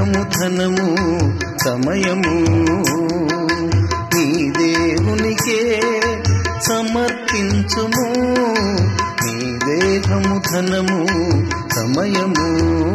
దేహము ధనము సమయము నీ దేవునికే సమర్పించుము నీ దేహము ధనము సమయము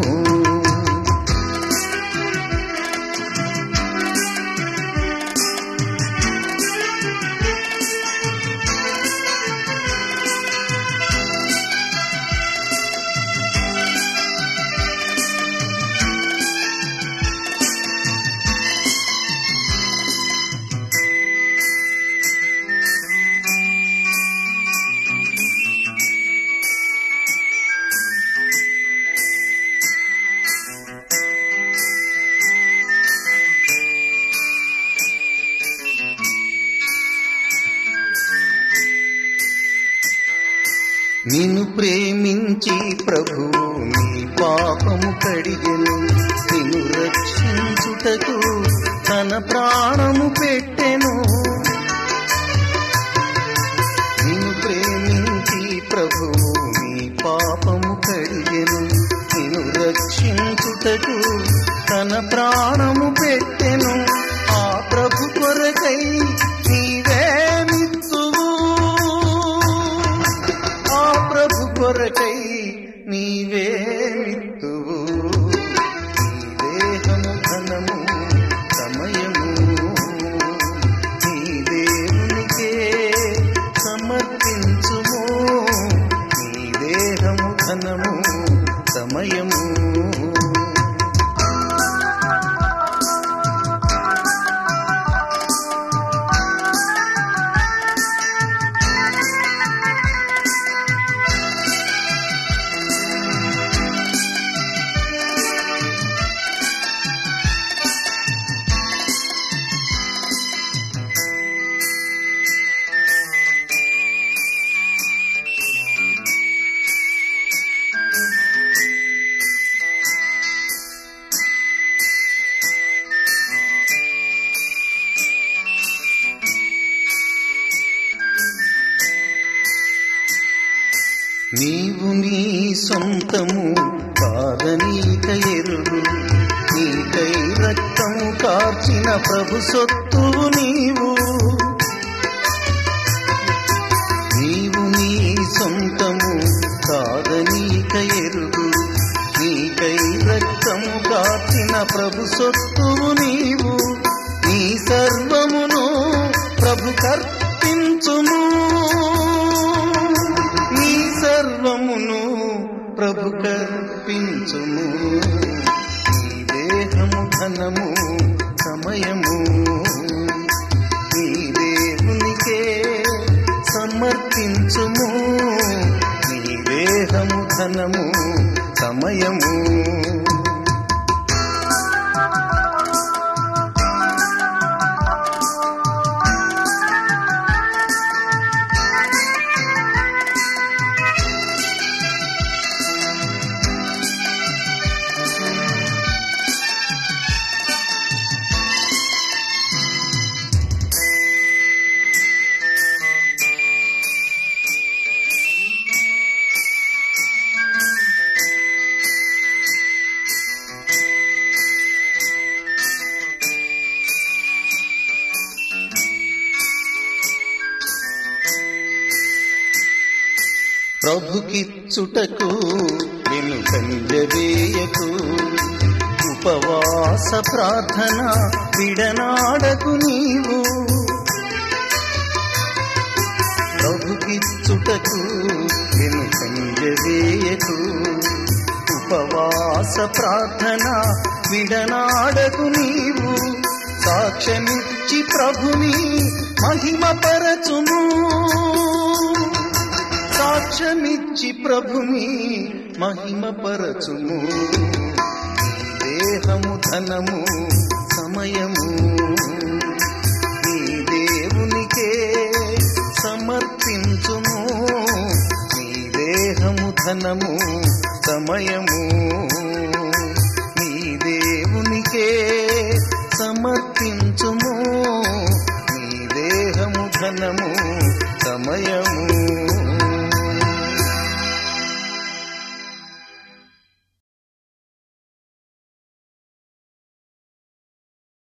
నిన్ను ప్రేమించి ప్రభువు నీ పాపము కడిగెను నిన్ను రక్షించుటకు తన ప్రాణము పెట్టెను నిన్ను ప్రేమించి ప్రభువు నీ పాపము కడిగెను నిన్ను రక్షించుటకు తన ప్రాణము పెట్టెను ఆ ప్రభు కొరకై నీవే మిత్తువు ఆ ప్రభు కొరకై నీవే మిత్తువు నీ దేహము ధనము సమయము నీ దేవునికే సమర్పించుము నీ దేహము ధనము సమయము నీవు నీ సొంతము కాదనీక ఎరుగు నీకై రక్తము కార్చిన ప్రభు సొత్తువు నీవు నీవు నీ సొంతము కాదనీక ఎరుగు నీకై రక్తము కార్చిన ప్రభు సొత్తువు నీవు నీ సర్వమును ప్రభు కర్పించుము నీ సర్వమును ప్రభు కర్పించుము నీ దేహము ధనము సమయము నీ దేవునికే సమర్పించుము నీ దేహము ధనము సమయము ప్రభుకిచ్చుటకు వెనుకంజవేయకు ఉపవాస ప్రార్థన విడనాడకు నీవు ప్రభుకిచ్చుటకు వెనుకంజవేయకు ఉపవాస ప్రార్థన విడనాడకు నీవు సాక్ష్యమిచ్చి ప్రభుని మహిమపరచుము సాక్ష్యమిచ్చి ప్రభుని మహిమపరచుము నీ దేహము ధనము సమయము నీ దేవునికే సమర్పించుము నీ దేహము ధనము సమయము నీ దేవునికే సమర్పించుము నీ దేహము ధనము సమయము